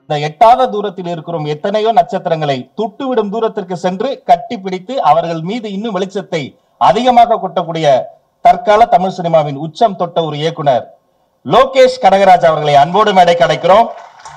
இந்த எட்டாத தூரத்தில் இருக்கிறோம் எத்தனையோ நட்சத்திரங்களை துட்டுவிடும் தூரத்திற்கு சென்று கட்டி பிடித்து அவர்கள் மீது இன்னும் வெளிச்சத்தை அதிகமாக கொட்டக்கூடிய தற்கால தமிழ் சினிமாவின் உச்சம் தொட்ட ஒரு இயக்குனர் லோகேஷ் கனகராஜ் அவர்களை அன்போடு மேடை கிடைக்கிறோம்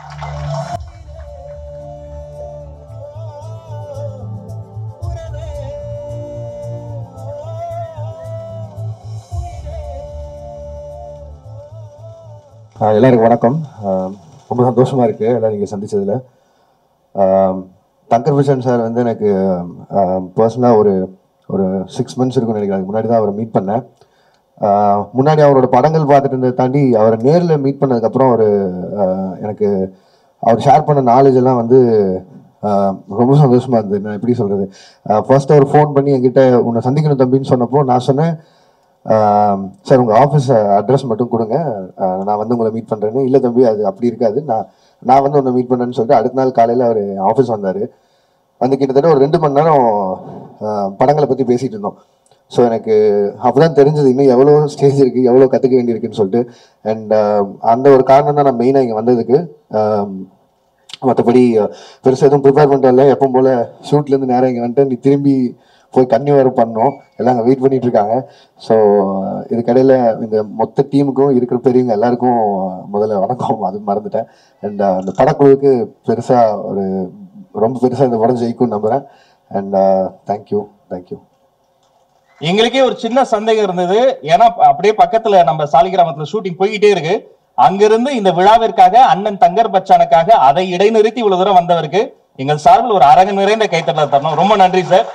ஆஹ் எல்லாருக்கும் வணக்கம் ஆஹ் ரொம்ப சந்தோஷமா இருக்கு எல்லாம் நீங்க சந்திச்சதுல ஆஹ் தங்கர் விஷன் சார் வந்து எனக்கு பர்சனலாக ஒரு ஒரு சிக்ஸ் மந்த்ஸ் இருக்கும் நினைக்கிறேன் அதுக்கு முன்னாடி தான் அவரை மீட் பண்ணேன் ஆஹ் முன்னாடி அவரோட படங்கள் பார்த்துட்டு இருந்ததை தாண்டி அவரை நேரில் மீட் பண்ணதுக்கப்புறம் ஒரு ஆஹ் எனக்கு அவர் ஷேர் பண்ண நாலேஜ் எல்லாம் வந்து ஆஹ் ரொம்ப சந்தோஷமா இருந்தது நான் எப்படி சொல்றது ஃபர்ஸ்ட் அவர் ஃபோன் பண்ணி என்கிட்ட உன்னை சந்திக்கணும் தம்பின்னு சொன்னப்போ நான் சொன்னேன் சார் உங்கள் ஆஃபீஸ் அட்ரஸ் மட்டும் கொடுங்க ஆஹ் நான் வந்து உங்களை மீட் பண்ணுறேன்னு இல்லை தம்பி அது அப்படி இருக்காது நான் நான் வந்து உன்னை மீட் பண்ணுறேன்னு சொல்லிட்டு அடுத்த நாள் காலையில் அவர் ஆஃபீஸ் வந்தார் வந்து கிட்டத்தட்ட ஒரு ரெண்டு மணி நேரம் ஆஹ் படங்களை பற்றி பேசிகிட்டு இருந்தோம் ஸோ எனக்கு அப்பதான் தெரிஞ்சது இன்னும் எவ்வளோ ஸ்டேஜ் இருக்குது எவ்வளோ கற்றுக்க வேண்டியிருக்குன்னு சொல்லிட்டு அண்ட் அந்த ஒரு காரணம் தான் நான் மெயினாக இங்கே வந்ததுக்கு மற்றபடி பெருசாக எதுவும் ப்ரிப்பேர் பண்ணுறதில்ல எப்பவும் போல் ஷூட்லேருந்து நேரம் இங்கே வந்துட்டு நீ திரும்பி போய் கன்னி வர பண்ணோம் எல்லாம் அங்கே வெயிட் பண்ணிட்டு இருக்காங்க ஸோ இதுக்கடையில் இந்த மொத்த டீமுக்கும் இருக்கிற பெரியவங்க எல்லாருக்கும் முதல்ல வணக்கம் அது மறந்துட்டேன் அண்ட் அந்த படக்குழுவுக்கு பெருசாக ஒரு ரொம்ப பெருசாக இந்த படம் ஜெயிக்கும்னு நம்புகிறேன் அண்ட் தேங்க்யூ தேங்க்யூ எங்களுக்கே ஒரு சின்ன சந்தேகம் இருந்தது ஏன்னா அப்படியே பக்கத்துல நம்ம சாலிகிராமத்துல ஷூட்டிங் போய்கிட்டே இருக்கு அங்கிருந்து இந்த விழாவிற்காக அண்ணன் தங்கர் பச்சானுக்காக அதை இடைநிறுத்தி இவ்வளவு தூரம் வந்தவருக்கு எங்கள் சார்பில் ஒரு அரங்க நிறைந்த கைத்தட்டல் தரணும் ரொம்ப நன்றி சார்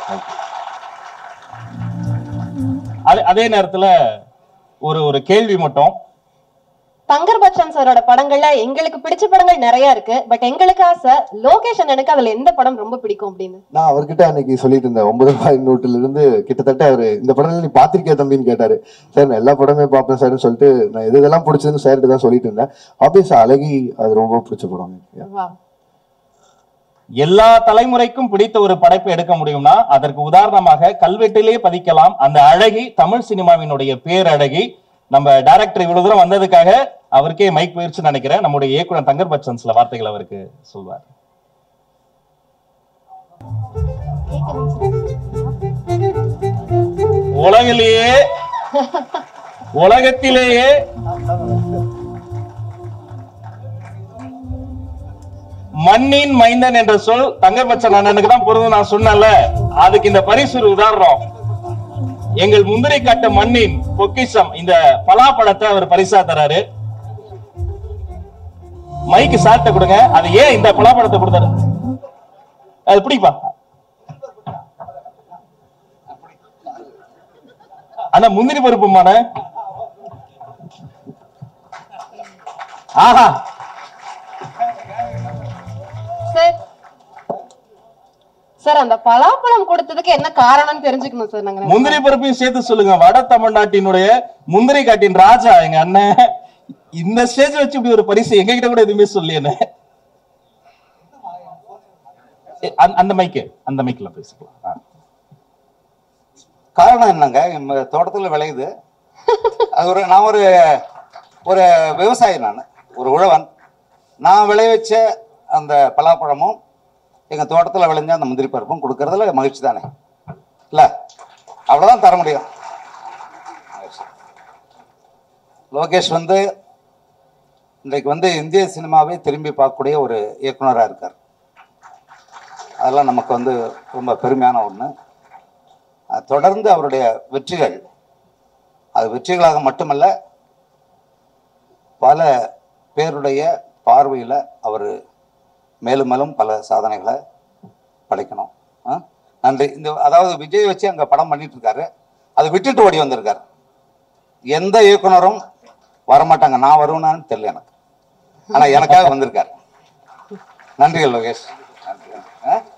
அதே- அதே நேரத்துல ஒரு ஒரு கேள்வி மட்டும் தங்கர் பச்சன் சாரோட படங்கள்ல எங்களுக்கு பிடிச்ச படங்கள் நிறைய இருக்கு பட் எங்களுக்கு ஆசை லோகேஷ் அண்ணனுக்கு அதுல எந்த படம் ரொம்ப பிடிக்கும் அப்படின்னு நான் அவர்கிட்ட அன்னைக்கு சொல்லிட்டு இருந்தேன் ஒன்பது ரூபாய் நோட்டுல இருந்து கிட்டத்தட்ட அவரு இந்த படம் நீ பாத்திருக்கியா தம்பின்னு கேட்டாரு சார் நான் எல்லா படமே பார்ப்பேன் சார்னு சொல்லிட்டு நான் எது இதெல்லாம் பிடிச்சதுன்னு சார்கிட்ட தான் சொல்லிட்டு இருந்தேன் ஆப்வியஸ் அழகி அது ரொம்ப பிடிச்ச படம் எனக்கு. Wow. எல்லா தலைமுறைக்கும் பிடித்த ஒரு படைப்பை எடுக்க முடியும்னா அதற்கு உதாரணமாக கல்வெட்டிலே பதிக்கலாம் அந்த அழகி தமிழ் சினிமாவினுடைய பேரழகி நம்ம டைரக்டர் இவ்வளவு தூரம் வந்ததுக்காக அவருக்கே மைக் போயிருச்சுன்னு நினைக்கிறேன் நம்முடைய இயக்குனர் தங்கர் பச்சன் சில வார்த்தைகள் அவருக்கு சொல்வார் உலகிலேயே உலகத்திலேயே மண்ணின் மைந்தன் என்ற சொல் தங்கப்பச்சன் அண்ணனுக்கு தான் பொருந்தும் நான் சொன்னேன்ல அதுக்கு இந்த பரிசு ஒரு உதாரணம் எங்கள் முந்திரி காட்டு மண்ணின் பொக்கிஷம் இந்த பலாப்பழத்தை அவர் பரிசா தராரு மைக்கு சாட்ட கொடுங்க அது ஏன் இந்த பலாப்பழத்தை கொடுத்தாரு அது பிடிப்பா ஆனா முந்திரி பருப்புமான ஆஹா சார் சார் அந்த பலாப்பழம் கொடுத்ததுக்கு என்ன காரணம்னு தெரிஞ்சுக்கணும் சார் நாங்க முந்திரி பருப்பையும் சேர்த்து சொல்லுங்க வட தமிழ்நாட்டினுடைய முந்திரி காட்டின் ராஜா எங்க அண்ணன் இந்த ஸ்டேஜ் வச்சு இப்படி ஒரு பரிசு எங்க கிட்ட கூட எதுவுமே சொல்லியேன்னு அந்த மைக்கு அந்த மைக்ல பேசிக்கலாம் ஆ. காரணம் என்னங்க நம்ம தோட்டத்துல விளையுது அது ஒரு நான் ஒரு ஒரு விவசாயி நான் ஒரு உழவன் நான் விளைவிச்ச அந்த பலாப்பழமும் எங்கள் தோட்டத்தில் விளைஞ்ச அந்த முந்திரி பருப்பும் கொடுக்கறதுல மகிழ்ச்சி தானே இல்லை அவ்வளோதான் தர முடியும் மகிழ்ச்சி. லோகேஷ் வந்து இன்றைக்கு வந்து இந்திய சினிமாவை திரும்பி பார்க்கக்கூடிய ஒரு இயக்குனராக இருக்கார் அதெல்லாம் நமக்கு வந்து ரொம்ப பெருமையான ஒன்று அஹ் தொடர்ந்து அவருடைய வெற்றிகள் அது வெற்றிகளாக மட்டுமல்ல பல பேருடைய பார்வையில் அவர் மேலும் மேலும் பல சாதனைகளை படைக்கணும் ஆ? நன்றி இந்த அதாவது விஜய் வச்சு அங்கே படம் பண்ணிட்டு இருக்காரு அதை விட்டுட்டு ஓடி வந்திருக்காரு எந்த இயக்குனரும் வரமாட்டாங்க நான் வருவேனான்னு தெரியல எனக்கு ஆனால் எனக்காக வந்திருக்காரு நன்றிகள் லோகேஷ் நன்றி ஆ